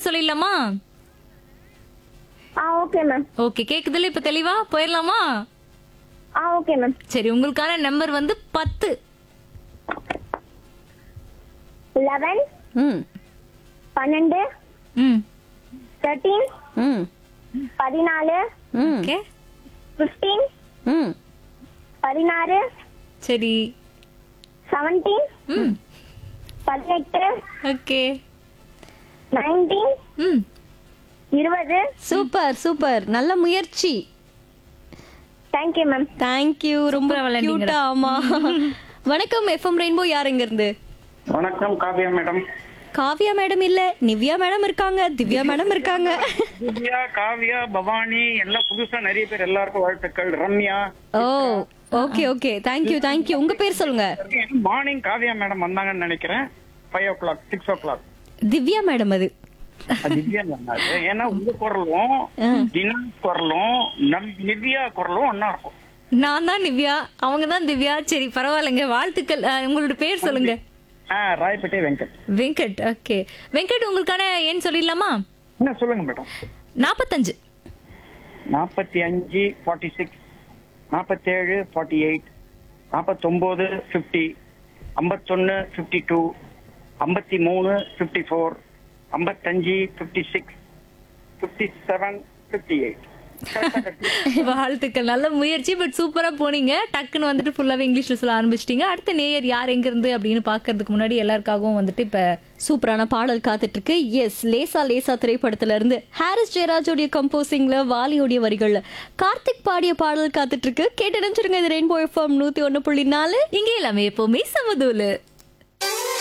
சொல்லிடலாமா ஆ okay ma'am okay கேக்குதுல இப்ப தெளிவா போயிடலாமா ஆ ஓகே மேம் சரி உங்களுக்கான நம்பர் வந்து பத்து லெவன் ம் பன்னெண்டு ம் தேர்ட்டீன் ம் பதினாலு ம் ஓகே ஃபிஃப்டீன் ம் பதினாறு சரி செவன்டீன் ம் பதினெட்டு ஓகே நைன்டீன் ம் இருபது சூப்பர் சூப்பர் நல்ல முயற்சி தேங்க்யூ மேம் தேங்க்யூ ரொம்ப சூப்பரா விளையாண்டீங்கடா. கியூட்டா ஆமா வணக்கம் எஃப்எம் ரெயின்போ யார் இங்க இருந்து வணக்கம் காவியா மேடம் காவியா மேடம் இல்ல நிவ்யா மேடம் இருக்காங்க திவ்யா மேடம் இருக்காங்க திவ்யா காவியா பவானி எல்லாம் புதுசா நிறைய பேர் எல்லாருக்கும் வாழ்த்துக்கள் Ramya oh okay okay thank you thank you உங்க பேர் சொல்லுங்க மார்னிங் காவியா மேடம் வந்தாங்கன்னு நினைக்கிறேன் five o'clock six o'clock Divya madam அது திவ்யா வந்தாரு ஏன்னா உங்க குரலும் தினா குரலும் நம் நிவ்யா குரலும் ஒன்னா இருக்கும் நான் தான் நிவ்யா அவங்க தான் திவ்யா சரி பரவாயில்லைங்க வாழ்த்துக்கள் அஹ், உங்களோட பேர் சொல்லுங்க ஆ ராயப்பேட்டை வெங்கட் வெங்கட் ஓகே வெங்கட் உங்களுக்கான எண் சொல்லிடலாமா என்ன சொல்லுங்க மேடம் நாற்பத்தஞ்சு நாற்பத்தி அஞ்சு ஃபார்ட்டி சிக்ஸ் நாற்பத்தேழு ஃபார்ட்டி எயிட் நாற்பத்தொம்போது ஃபிஃப்டி ஐம்பத்தொன்று ஃபிஃப்டி டூ ஐம்பத்தி மூணு ஃபிஃப்டி ஃபோர் ஐம்பத்தஞ்சு fifty six fifty seven fifty eight வாழ்த்துக்கள் நல்ல முயற்சி பட் சூப்பரா போனீங்க டக்குன்னு வந்துட்டு ஃபுல்லாவே இங்கிலீஷ்ல சொல்ல ஆரம்பிச்சிட்டீங்க அடுத்த நேயர் யார் எங்க இருந்து அப்படின்னு பாக்குறதுக்கு முன்னாடி எல்லாருக்காகவும் வந்துட்டு இப்ப சூப்பரான பாடல் காத்துட்டு இருக்கு எஸ் லேசா லேசா திரைப்படத்துல இருந்து ஹாரிஸ் ஜெயராஜோடைய கம்போசிங்ல வாலியோடைய வரிகள்ல கார்த்திக் பாடிய பாடல் காத்துட்டு இருக்கு கேட்டு நினைச்சிருங்க இது ரெயின்போ எஃப்எம் நூத்தி ஒண்ணு புள்ளி நாலு இங்கே எல்லாமே எப்பவுமே சமதூலு